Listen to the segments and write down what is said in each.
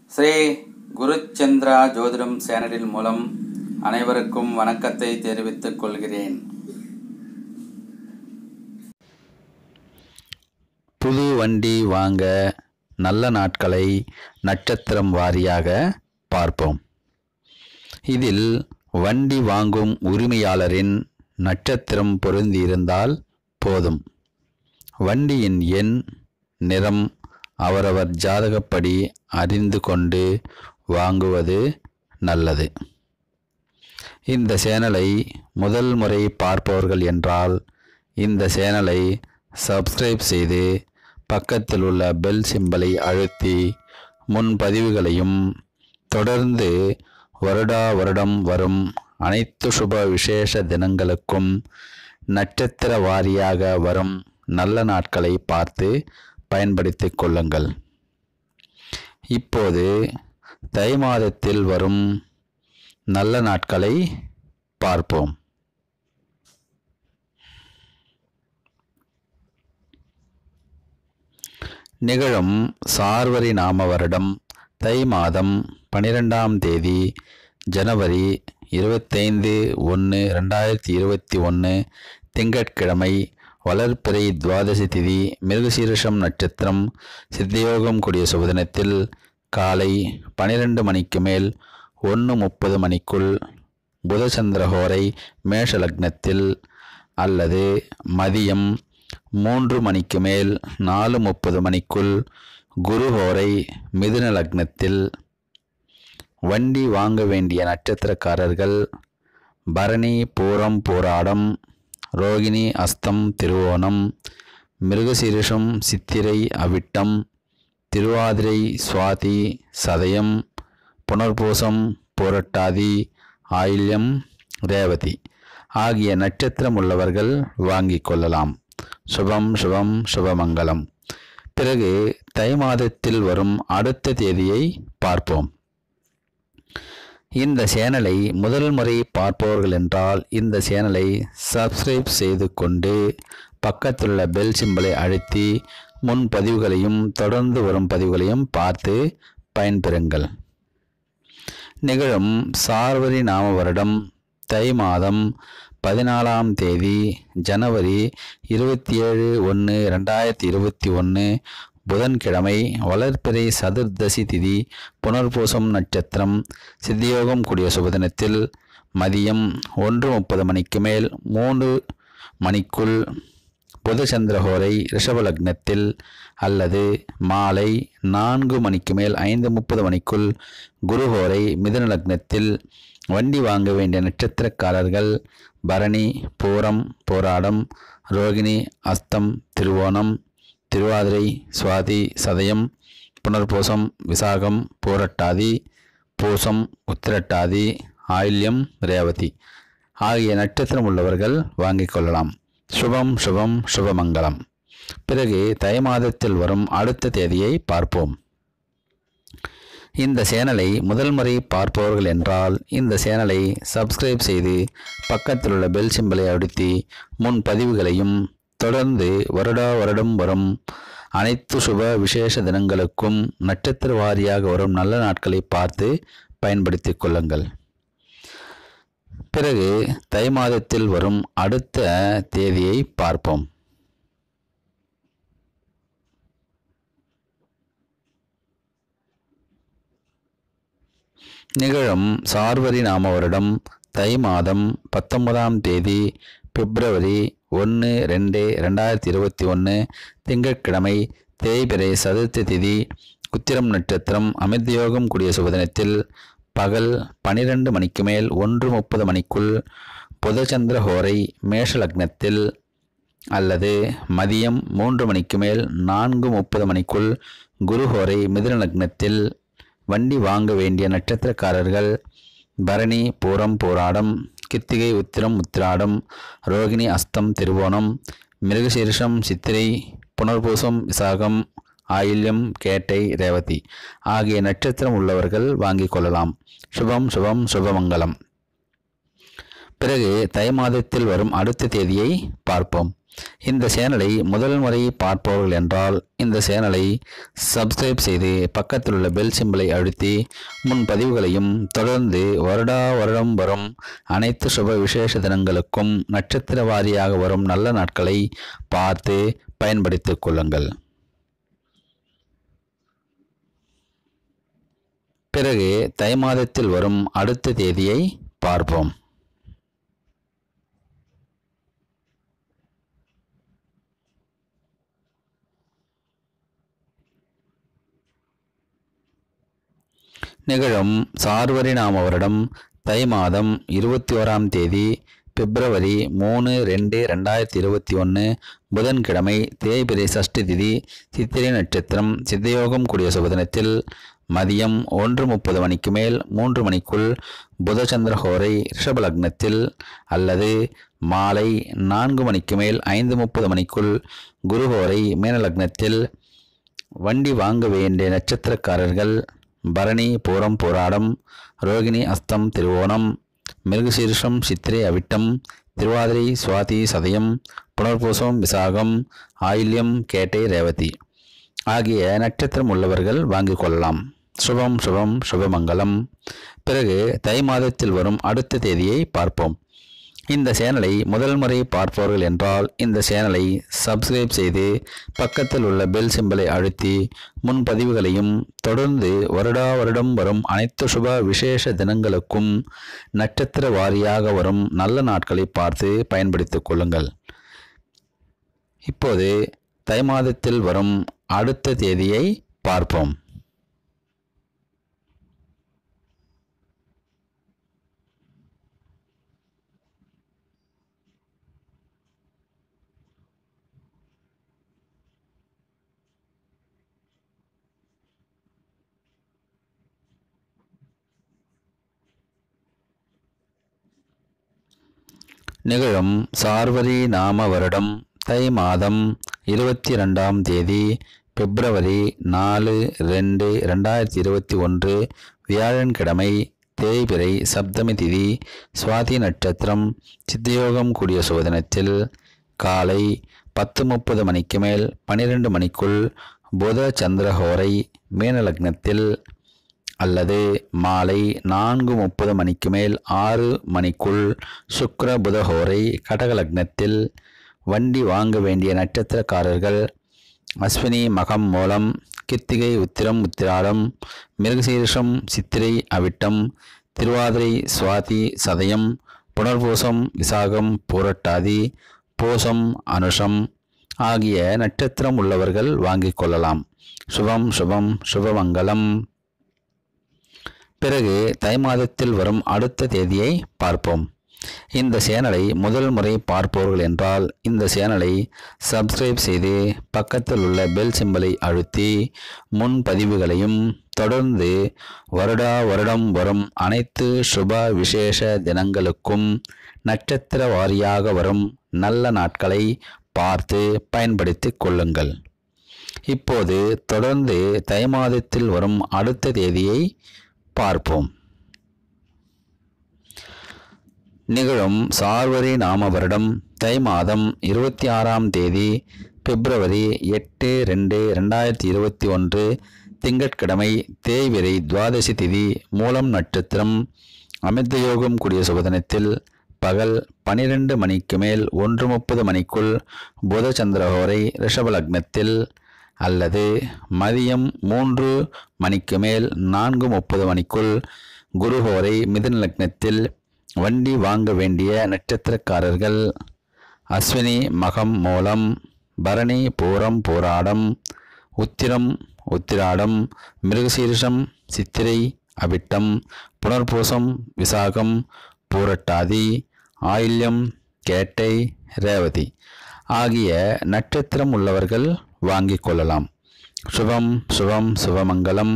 ஸ்ரீ குருச்சந்திரா ஜோதிடம் சேனலின் மூலம் அனைவருக்கும் வணக்கத்தை தெரிவித்துக் கொள்கிறேன் புது வண்டி வாங்க நல்ல நாட்களை நட்சத்திரம் வாரியாக பார்ப்போம் இதில் வண்டி வாங்கும் உரிமையாளரின் நட்சத்திரம் பொருந்தியிருந்தால் போதும் வண்டியின் எண் நிறம் அவரவர் ஜாதகப்படி அறிந்து கொண்டு வாங்குவது நல்லது இந்த சேனலை முதல் முறை பார்ப்பவர்கள் என்றால் இந்த சேனலை சப்ஸ்கிரைப் செய்து பக்கத்தில் உள்ள பெல் சிம்பலை அழுத்தி முன் பதிவுகளையும் தொடர்ந்து வருடா வருடம் வரும் அனைத்து சுப விசேஷ தினங்களுக்கும் நட்சத்திர வாரியாக வரும் நல்ல நாட்களை பார்த்து பயன்படுத்திக் கொள்ளுங்கள் இப்போது தை மாதத்தில் வரும் நல்ல நாட்களை பார்ப்போம் நிகழும் சார்வரி நாம வருடம் தை மாதம் பனிரெண்டாம் தேதி ஜனவரி இருபத்தைந்து ஒன்று ரெண்டாயிரத்தி இருபத்தி ஒன்று திங்கட்கிழமை வளர்ப்பிறை துவாதசி திதி மிருகசீரிஷம் நட்சத்திரம் சித்தயோகம் கூடிய சுபதினத்தில் காலை பனிரெண்டு மணிக்கு மேல் ஒன்று முப்பது மணிக்குள் புதச்சந்திரஹோரை மேஷ லக்னத்தில் அல்லது மதியம் மூன்று மணிக்கு மேல் நாலு முப்பது மணிக்குள் குருஹோரை மிதுன லக்னத்தில் வண்டி வாங்க வேண்டிய நட்சத்திரக்காரர்கள் பரணி பூரம் போராடம் ரோகிணி அஸ்தம் திருவோணம் மிருகசீரிஷம் சித்திரை அவிட்டம் திருவாதிரை சுவாதி சதயம் புனர்பூசம் போரட்டாதி ஆயில்யம் ரேவதி ஆகிய நட்சத்திரம் உள்ளவர்கள் வாங்கிக் கொள்ளலாம் சுபம் சுபம் சுபமங்கலம் பிறகு தை மாதத்தில் வரும் அடுத்த தேதியை பார்ப்போம் இந்த சேனலை முதல் முறை பார்ப்பவர்கள் என்றால் இந்த சேனலை சப்ஸ்கிரைப் செய்து கொண்டு பக்கத்துள்ள பெல் சிம்பலை அழுத்தி முன் பதிவுகளையும் தொடர்ந்து வரும் பதிவுகளையும் பார்த்து பயன்பெறுங்கள் நிகழும் சார்வரி நாம வருடம் தை மாதம் பதினாலாம் தேதி ஜனவரி இருபத்தி ஏழு ஒன்று ரெண்டாயிரத்தி இருபத்தி ஒன்று புதன்கிழமை வளர்ப்பிறை சதுர்தசி திதி புனர்பூசம் நட்சத்திரம் சித்தியோகம் கூடிய சுபதினத்தில் மதியம் ஒன்று முப்பது மணிக்கு மேல் மூன்று மணிக்குள் புதச்சந்திரஹோரை ரிஷப லக்னத்தில் அல்லது மாலை நான்கு மணிக்கு மேல் ஐந்து முப்பது மணிக்குள் குருஹோரை மிதுன லக்னத்தில் வண்டி வாங்க வேண்டிய நட்சத்திரக்காரர்கள் பரணி பூரம் போராடம் ரோகிணி அஸ்தம் திருவோணம் திருவாதிரை சுவாதி சதயம் புனர்பூசம் விசாகம் பூரட்டாதி பூசம் உத்திரட்டாதி ஆயில்யம் ரேவதி ஆகிய நட்சத்திரம் உள்ளவர்கள் வாங்கிக் கொள்ளலாம் சுபம் சுபம் சுபமங்கலம் பிறகு தை மாதத்தில் வரும் அடுத்த தேதியை பார்ப்போம் இந்த சேனலை முதல் முறை பார்ப்பவர்கள் என்றால் இந்த சேனலை சப்ஸ்கிரைப் செய்து பக்கத்தில் உள்ள பெல் சிம்பலை அழுத்தி முன் பதிவுகளையும் தொடர்ந்து வருடா வருடம் வரும் அனைத்து சுப விசேஷ தினங்களுக்கும் நட்சத்திர வாரியாக வரும் நல்ல நாட்களை பார்த்து பயன்படுத்திக் கொள்ளுங்கள் பிறகு தை மாதத்தில் வரும் அடுத்த தேதியை பார்ப்போம் நிகழும் சார்வரி நாம வருடம் தை மாதம் பத்தொன்பதாம் தேதி பிப்ரவரி ஒன்று ரெண்டு ரெண்டாயிரத்தி இருபத்தி ஒன்று திங்கட்கிழமை தேய்பிறை சதுர்த்தி திதி குத்திரம் நட்சத்திரம் அமிர்தயோகம் கூடிய சுபதினத்தில் பகல் பனிரெண்டு மணிக்கு மேல் ஒன்று முப்பது மணிக்குள் புதச்சந்திர ஹோரை மேஷ லக்னத்தில் அல்லது மதியம் மூன்று மணிக்கு மேல் நான்கு முப்பது மணிக்குள் குருஹோரை மிதுன லக்னத்தில் வண்டி வாங்க வேண்டிய நட்சத்திரக்காரர்கள் பரணி பூரம் போராடம் கித்திகை உத்திரம் உத்திராடம் ரோகிணி அஸ்தம் திருவோணம் மிருகசீரிஷம் சித்திரை புனர்பூசம் விசாகம் ஆயில்யம் கேட்டை ரேவதி ஆகிய நட்சத்திரம் உள்ளவர்கள் வாங்கிக் கொள்ளலாம் சுபம் சுபம் சுபமங்கலம் பிறகு தை மாதத்தில் வரும் அடுத்த தேதியை பார்ப்போம் இந்த சேனலை முதல் முறை பார்ப்பவர்கள் என்றால் இந்த சேனலை சப்ஸ்கிரைப் செய்து பக்கத்தில் உள்ள பெல் சிம்பலை அழுத்தி முன் பதிவுகளையும் தொடர்ந்து வருடா வருடம் வரும் அனைத்து சுப விசேஷ தினங்களுக்கும் நட்சத்திர வாரியாக வரும் நல்ல நாட்களை பார்த்து பயன்படுத்திக் கொள்ளுங்கள் பிறகு தை மாதத்தில் வரும் அடுத்த தேதியை பார்ப்போம் நிகழும் சார்வரி நாம வருடம் தை மாதம் இருபத்தி ஓராம் தேதி பிப்ரவரி மூணு ரெண்டு ரெண்டாயிரத்தி இருபத்தி ஒன்று புதன்கிழமை தேய்பிரை சஷ்டி திதி சித்திரை நட்சத்திரம் சித்தயோகம் கூடிய சுபதினத்தில் மதியம் ஒன்று முப்பது மணிக்கு மேல் மூன்று மணிக்குள் புதச்சந்திர ஹோரை ரிஷப லக்னத்தில் அல்லது மாலை நான்கு மணிக்கு மேல் ஐந்து முப்பது மணிக்குள் குருஹோரை மீன லக்னத்தில் வண்டி வாங்க வேண்டிய நட்சத்திரக்காரர்கள் பரணி பூரம் போராடம் ரோகிணி அஸ்தம் திருவோணம் மிருகசீர்ஷம் சித்திரை அவிட்டம் திருவாதிரை சுவாதி சதயம் புனர்பூசம் விசாகம் ஆயில்யம் கேட்டை ரேவதி ஆகிய நட்சத்திரம் உள்ளவர்கள் வாங்கிக் கொள்ளலாம் சுபம் சுபம் சுபமங்கலம் பிறகு தை மாதத்தில் வரும் அடுத்த தேதியை பார்ப்போம் இந்த சேனலை முதல் முறை பார்ப்பவர்கள் என்றால் இந்த சேனலை சப்ஸ்கிரைப் செய்து பக்கத்தில் உள்ள பெல் சிம்பலை அழுத்தி முன் பதிவுகளையும் தொடர்ந்து வருடா வருடம் வரும் அனைத்து சுப விசேஷ தினங்களுக்கும் நட்சத்திர வாரியாக வரும் நல்ல நாட்களை பார்த்து பயன்படுத்திக் கொள்ளுங்கள் இப்போது தை மாதத்தில் வரும் அடுத்த தேதியை பார்ப்போம் நிகழும் சார்வரி நாம வருடம் தை மாதம் இருபத்தி ரெண்டாம் தேதி பிப்ரவரி நாலு ரெண்டு ரெண்டாயிரத்தி இருபத்தி ஒன்று வியாழன்கிழமை தேய்பிறை சப்தமி திதி சுவாதி நட்சத்திரம் சித்தயோகம் கூடிய சோதனத்தில் காலை பத்து முப்பது மணிக்கு மேல் பன்னிரெண்டு மணிக்குள் புத சந்திரஹோரை மீன லக்னத்தில் அல்லது மாலை நான்கு முப்பது மணிக்கு மேல் ஆறு மணிக்குள் சுக்கிர புதஹோரை கடக லக்னத்தில் வண்டி வாங்க வேண்டிய நட்சத்திரக்காரர்கள் அஸ்வினி மகம் மூலம் கித்திகை உத்திரம் உத்திராடம் மிருகசீரிஷம் சித்திரை அவிட்டம் திருவாதிரை சுவாதி சதயம் புனர்பூசம் விசாகம் பூரட்டாதி பூசம் அனுஷம் ஆகிய நட்சத்திரம் உள்ளவர்கள் வாங்கிக் கொள்ளலாம் சுபம் சுபம் சுபமங்கலம் பிறகு தை மாதத்தில் வரும் அடுத்த தேதியை பார்ப்போம் இந்த சேனலை முதல் முறை பார்ப்பவர்கள் என்றால் இந்த சேனலை சப்ஸ்கிரைப் செய்து பக்கத்தில் உள்ள பெல் சிம்பலை அழுத்தி முன் பதிவுகளையும் தொடர்ந்து வருடா வருடம் வரும் அனைத்து சுப விசேஷ தினங்களுக்கும் நட்சத்திர வாரியாக வரும் நல்ல நாட்களை பார்த்து பயன்படுத்திக் கொள்ளுங்கள் இப்போது தொடர்ந்து தை மாதத்தில் வரும் அடுத்த தேதியை பார்ப்போம் நிகழும் சார்வரி நாம வருடம் தை மாதம் இருபத்தி ஆறாம் தேதி பிப்ரவரி எட்டு ரெண்டு ரெண்டாயிரத்தி இருபத்தி ஒன்று திங்கட்கிழமை தேய்விரை துவாதசி திதி மூலம் நட்சத்திரம் அமிர்த யோகம் கூடிய சுபதனத்தில் பகல் பனிரெண்டு மணிக்கு மேல் ஒன்று முப்பது மணிக்குள் புத சந்திரஹோரை ரிஷப லக்னத்தில் அல்லது மதியம் மூன்று மணிக்கு மேல் நான்கு முப்பது மணிக்குள் குருஹோரை மிதுன லக்னத்தில் வண்டி வாங்க வேண்டிய நட்சத்திரக்காரர்கள் அஸ்வினி மகம் மூலம் பரணி பூரம் போராடம் உத்திரம் உத்திராடம் மிருகசீரிஷம் சித்திரை அவிட்டம் புனர்பூசம் விசாகம் பூரட்டாதி ஆயில்யம் கேட்டை ரேவதி ஆகிய நட்சத்திரம் உள்ளவர்கள் வாங்கிக் கொள்ளலாம் சுபம் சுபம் சுபமங்கலம்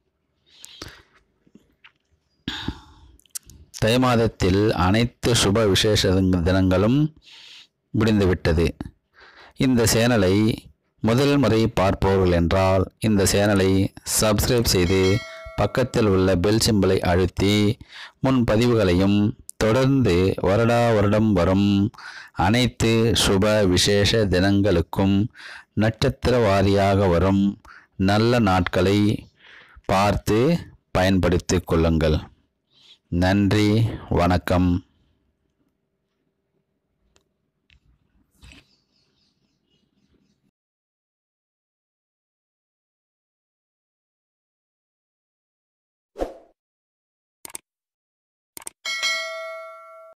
தை மாதத்தில் அனைத்து சுப விசேஷ தினங்களும் முடிந்துவிட்டது இந்த சேனலை முதல் முறை பார்ப்பவர்கள் என்றால் இந்த சேனலை சப்ஸ்கிரைப் செய்து பக்கத்தில் உள்ள பெல் சிம்பலை அழுத்தி முன் பதிவுகளையும் தொடர்ந்து வருடா வருடம் வரும் அனைத்து சுப விசேஷ தினங்களுக்கும் நட்சத்திர வாரியாக வரும் நல்ல நாட்களை பார்த்து பயன்படுத்திக் கொள்ளுங்கள் நன்றி வணக்கம்